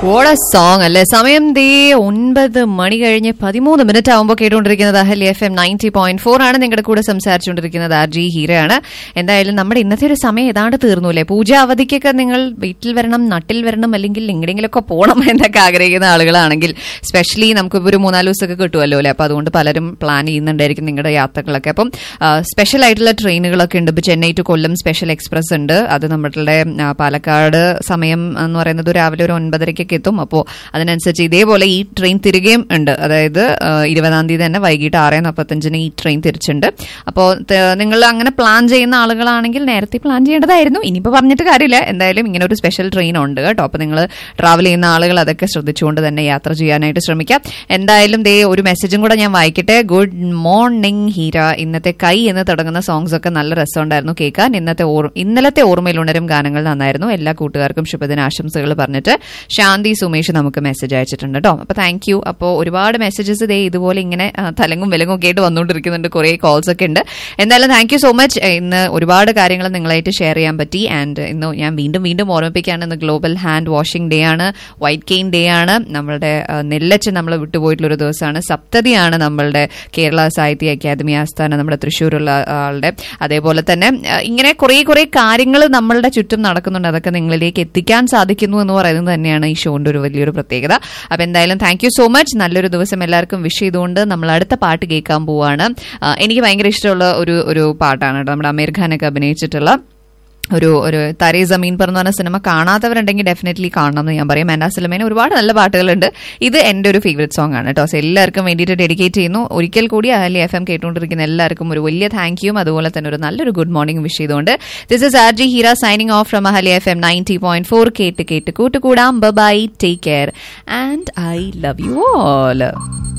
ഓട സോങ് അല്ലേ സമയം ദേ ഒൻപത് മണി കഴിഞ്ഞ് പതിമൂന്ന് മിനിറ്റ് ആകുമ്പോൾ കേട്ടുകൊണ്ടിരിക്കുന്നത് Ahali F M ninety point four ആണ് നിങ്ങളുടെ കൂടെ സംസാരിച്ചുകൊണ്ടിരിക്കുന്നത് ആർ ജി ഹീരയാണ് എന്തായാലും നമ്മുടെ ഇന്നത്തെ ഒരു സമയം ഏതാണ്ട് തീർന്നു അല്ലേ പൂജ അവധിക്കൊക്കെ നിങ്ങൾ വീട്ടിൽ വരണം നട്ടിൽ വരണം അല്ലെങ്കിൽ എങ്ങനെയെങ്കിലുമൊക്കെ പോകണം എന്നൊക്കെ ആഗ്രഹിക്കുന്ന ആളുകളാണെങ്കിൽ സ്പെഷ്യലി നമുക്ക് ഒരു മൂന്നാല് ദിവസമൊക്കെ കിട്ടുമല്ലോ അല്ലേ അപ്പൊ അതുകൊണ്ട് പലരും പ്ലാൻ ചെയ്യുന്നുണ്ടായിരിക്കും നിങ്ങളുടെ യാത്രകളൊക്കെ അപ്പം സ്പെഷ്യൽ ആയിട്ടുള്ള ട്രെയിനുകളൊക്കെ ഉണ്ട് ഇപ്പൊ Chennai to Kollam special express ഉണ്ട് അത് നമ്മളുടെ ആ, പാലക്കാട് സമയം എന്ന് പറയുന്നത് രാവിലെ ഒരു ഒൻപതരയ്ക്കൊക്കെ എത്തും അപ്പോൾ അതിനനുസരിച്ച് ഇതേപോലെ ഈ ട്രെയിൻ തിരികെയും ഉണ്ട് അതായത് ആ, ഇരുപതാം തീയതി തന്നെ വൈകിട്ട് ആറ് നാൽപ്പത്തഞ്ചിന് ഈ ട്രെയിൻ തിരിച്ചുണ്ട് അപ്പോൾ നിങ്ങൾ അങ്ങനെ പ്ലാൻ ചെയ്യുന്ന ആളുകളാണെങ്കിൽ നേരത്തെ പ്ലാൻ ചെയ്യേണ്ടതായിരുന്നു ഇനിയിപ്പോൾ പറഞ്ഞിട്ട് കാര്യമില്ല എന്തായാലും ഇങ്ങനെ ഒരു സ്പെഷ്യൽ ട്രെയിൻ ഉണ്ട് കേട്ടോ അപ്പോൾ നിങ്ങൾ ട്രാവൽ ചെയ്യുന്ന ആളുകൾ അതൊക്കെ ശ്രദ്ധിച്ചുകൊണ്ട് തന്നെ യാത്ര ചെയ്യാനായിട്ട് ശ്രമിക്കാം എന്തായാലും ദേ ഒരു മെസ്സേജും കൂടെ ഞാൻ വായിക്കട്ടെ ഗുഡ് മോർണിംഗ് ഹീര ഇന്നത്തെ കൈ എന്ന് തുടങ്ങുന്ന സോങ്സ് ഒക്കെ നല്ല രസമുണ്ടായിരുന്നു കേൾക്കാൻ ഇന്നത്തെ ഓർ- ഇന്നലത്തെ ഓർമ്മയിൽ ഉണരും ഗാനങ്ങൾ നന്നായിരുന്നു എല്ലാ കൂട്ടുകാർക്കും ശുഭദിന ആശംസകൾ പറഞ്ഞിട്ട് ശാന്തി സുമേഷ് നമുക്ക് മെസ്സേജ് അയച്ചിട്ടുണ്ട് കേട്ടോ അപ്പൊ താങ്ക് യു അപ്പോൾ ഒരുപാട് മെസ്സേജസ് ദേ ഇതുപോലെ ഇങ്ങനെ ആ, തലങ്ങും വിലങ്ങും ഒക്കെ ആയിട്ട് വന്നുകൊണ്ടിരിക്കുന്നുണ്ട് കുറേ കോൾസ് ഒക്കെ ഉണ്ട് എന്തായാലും താങ്ക് യു സോ മച്ച് ഇന്ന് ഒരുപാട് കാര്യങ്ങൾ നിങ്ങളായിട്ട് ഷെയർ ചെയ്യാൻ പറ്റി ആൻഡ് ഇന്ന് ഞാൻ വീണ്ടും വീണ്ടും ഓർമ്മിപ്പിക്കുകയാണ് ഇന്ന് ഗ്ലോബൽ ഹാൻഡ് വാഷിംഗ് ഡേ ആണ് വൈറ്റ് കെയിൻ ഡേ ആണ് നമ്മളുടെ ആ, നെല്ലച്ച് നമ്മൾ വിട്ടുപോയിട്ടുള്ള ഒരു ദിവസമാണ് സപ്തതിയാണ് നമ്മളുടെ കേരള സാഹിത്യ അക്കാദമി ആസ്ഥാനം നമ്മുടെ തൃശ്ശൂരുള്ള ആളുടെ അതേപോലെ തന്നെ ആ, ഇങ്ങനെ കുറേ കുറേ കാര്യങ്ങൾ നമ്മളുടെ ചുറ്റും നടക്കുന്നുണ്ട് അതൊക്കെ നിങ്ങളിലേക്ക് എത്തിക്കാൻ സാധിക്കുന്നു എന്ന് പറയുന്നത് തന്നെയാണ് ഈ ഷോന്റെ ഒരു വലിയൊരു പ്രത്യേകത അപ്പൊ എന്തായാലും താങ്ക് യു സോ മച്ച് നല്ലൊരു ദിവസം എല്ലാവർക്കും വിഷ് ചെയ്തുകൊണ്ട് നമ്മൾ അടുത്ത പാട്ട് കേൾക്കാൻ പോവാണ് ആ, എനിക്ക് ഭയങ്കര ഇഷ്ടമുള്ള ഒരു ഒരു പാട്ടാണ് കേട്ടോ നമ്മുടെ അമീർ ഖാനൊക്കെ അഭിനയിച്ചിട്ടുള്ള ഒരു ഒരു തരേ ജമീൻ പറഞ്ഞ പറഞ്ഞ സിനിമ കാണാത്തവരുണ്ടെങ്കിൽ ഡെഫിനറ്റ്ലി കാണണം എന്ന് ഞാൻ പറയും എന്നാ സിനിമേന് ഒരുപാട് നല്ല പാട്ടുകളുണ്ട് ഇത് എന്റെ ഒരു ഫേവറേറ്റ് സോങ് ആണ് കേട്ടോ സോ എല്ലാവർക്കും വേണ്ടിയിട്ട് ഡെഡിക്കേറ്റ് ചെയ്യുന്നു ഒരിക്കൽ കൂടി അഹലി എഫ് എം കേട്ടുകൊണ്ടിരിക്കുന്ന എല്ലാവർക്കും ഒരു വലിയ താങ്ക് യും അതുപോലെ തന്നെ ഒരു നല്ലൊരു ഗുഡ് മോർണിംഗ് വിഷ് ചെയ്തുകൊണ്ട് this is R G Heera signing off from Ahali F M ninety point four കേട്ട് കേട്ട് കൂട്ടുകൂടാം bye take care and I love you all